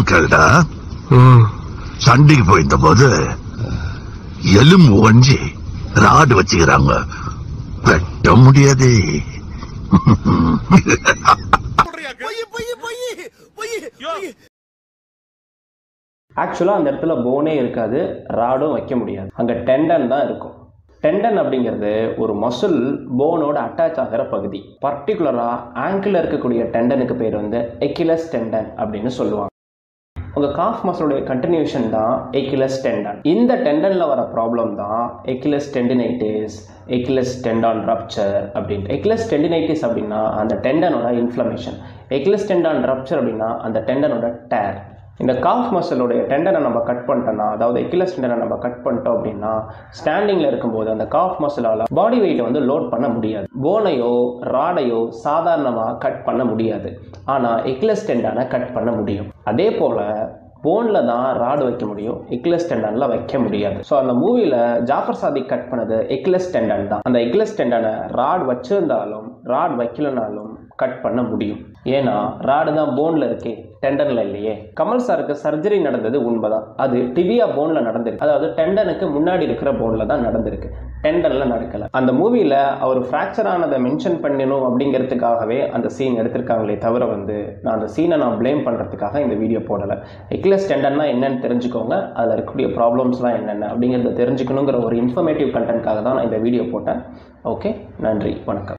கேளுடா சண்டைக்கு போயிருந்த போது எலும்பு ஒஞ்சி ராடு வச்சுக்கிறாங்க வெட்ட முடியாதே ஆக்சுவலாக அந்த இடத்துல போனே இருக்காது ராடும் வைக்க முடியாது அங்கே டெண்டன் தான் இருக்கும் டெண்டன் அப்படிங்கிறது ஒரு மசில் போனோட அட்டாச் ஆகிற பகுதி பர்டிகுலராக ஆங்கிளில் இருக்கக்கூடிய டெண்டனுக்கு பேர் வந்து எக்கிலஸ் டெண்டன் அப்படின்னு சொல்லுவாங்க உங்கள் காஃப் மசிலுடைய கண்டினியூஷன் தான் எக்கிலஸ் டெண்டன் இந்த டெண்டனில் வர ப்ராப்ளம் தான் எக்கிலஸ் டெண்டினைட்டிஸ் எக்கிலஸ் டெண்டான் ரப்சர் அப்படின்ட்டு எக்கிலஸ் டெண்டினைட்டிஸ் அப்படின்னா அந்த டெண்டனோட இன்ஃப்ளமேஷன் எக்கிலஸ் டெண்டான் ரப்சர் அப்படின்னா அந்த டெண்டனோட டேர் இந்த காஃப் மசிலோடைய டெண்டனை நம்ம கட் பண்ணிட்டோம்னா அதாவது எக்கிலஸ் டெண்டனை நம்ம கட் பண்ணிட்டோம் அப்படின்னா ஸ்டாண்டிங்கில் இருக்கும்போது அந்த காஃப் மசிலால் பாடி வெயிட்டை வந்து லோட் பண்ண முடியாது போனையோ ராடையோ சாதாரணமாக கட் பண்ண முடியாது ஆனால் எக்கிலஸ் டெண்டனை கட் பண்ண முடியும் அதே போல் போனில் தான் ராடு வைக்க முடியும் எக்லஸ் டெண்டனில் வைக்க முடியாது ஸோ அந்த மூவியில் ஜாஃபர் சாதிக் கட் பண்ணது எக்லஸ் டெண்டன் தான் அந்த எக்லஸ் டெண்டனை ராட் வச்சிருந்தாலும் ராட் வைக்கலனாலும் கட் பண்ண முடியும் ஏன்னா ராடு தான் போனில் இருக்கே டெண்டனில் இல்லையே கமல் சாருக்கு சர்ஜரி நடந்தது உண்மைதான் அது டிபியா போனில் நடந்திருக்கு அதாவது டெண்டனுக்கு முன்னாடி இருக்கிற போனில் தான் நடந்திருக்கு டெண்டனில் நடக்கலை அந்த மூவியில் அவர் ஃப்ராக்சர் ஆனதை மென்ஷன் பண்ணணும் அப்படிங்கிறதுக்காகவே அந்த சீன் எடுத்திருக்காங்களே தவிர வந்து நான் அந்த சீனை நான் ப்ளேம் பண்ணுறதுக்காக இந்த வீடியோ போடலை எக்லஸ் டெண்டன்னா என்னன்னு தெரிஞ்சுக்கோங்க அதில் இருக்கக்கூடிய ப்ராப்ளம்ஸ்லாம் என்னென்ன அப்படிங்கிறத தெரிஞ்சுக்கணுங்கிற ஒரு இன்ஃபர்மேட்டிவ் கண்டென்ட்காக தான் நான் இந்த வீடியோ போட்டேன் ஓகே நன்றி வணக்கம்